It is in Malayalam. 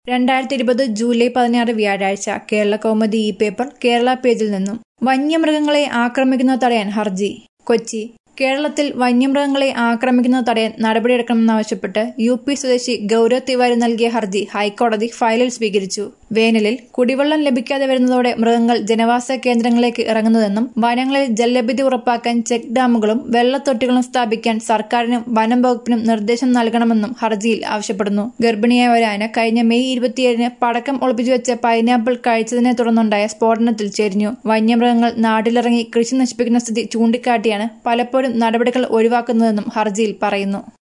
രണ്ടായിരത്തി ഇരുപത് ജൂലൈ പതിനാറ് വ്യാഴാഴ്ച കേരള കൗമുദി ഇ പേപ്പർ കേരള പേജിൽ നിന്നും വന്യമൃഗങ്ങളെ ആക്രമിക്കുന്നത് തടയാൻ ഹർജി കൊച്ചി കേരളത്തിൽ വന്യമൃഗങ്ങളെ ആക്രമിക്കുന്നത് തടയാൻ നടപടിയെടുക്കണമെന്നാവശ്യപ്പെട്ട് യു പി സ്വദേശി ഗൌരവ് തിവാരി നൽകിയ ഹർജി ഹൈക്കോടതി ഫയലിൽ സ്വീകരിച്ചു വേനലിൽ കുടിവെള്ളം ലഭിക്കാതെ വരുന്നതോടെ മൃഗങ്ങൾ ജനവാസ കേന്ദ്രങ്ങളിലേക്ക് ഇറങ്ങുന്നതെന്നും വനങ്ങളിൽ ജലലഭ്യത ഉറപ്പാക്കാൻ ചെക്ക് ഡാമുകളും വെള്ളത്തൊട്ടികളും സ്ഥാപിക്കാൻ സർക്കാരിനും വനം വകുപ്പിനും നിർദ്ദേശം നൽകണമെന്നും ഹർജിയിൽ ആവശ്യപ്പെടുന്നു ഗർഭിണിയായ ഒരാന കഴിഞ്ഞ മെയ് ഇരുപത്തിയേഴിന് പടക്കം ഒളിപ്പിച്ചു വെച്ച പൈനാപ്പിൾ കഴിച്ചതിനെ തുടർന്നുണ്ടായ സ്ഫോടനത്തിൽ ചെരിഞ്ഞു വന്യമൃഗങ്ങൾ നാട്ടിലിറങ്ങി കൃഷി നശിപ്പിക്കുന്ന സ്ഥിതി ചൂണ്ടിക്കാട്ടിയാണ് പലപ്പോഴും നടപടികൾ ഒഴിവാക്കുന്നതെന്നും ഹർജിയിൽ പറയുന്നു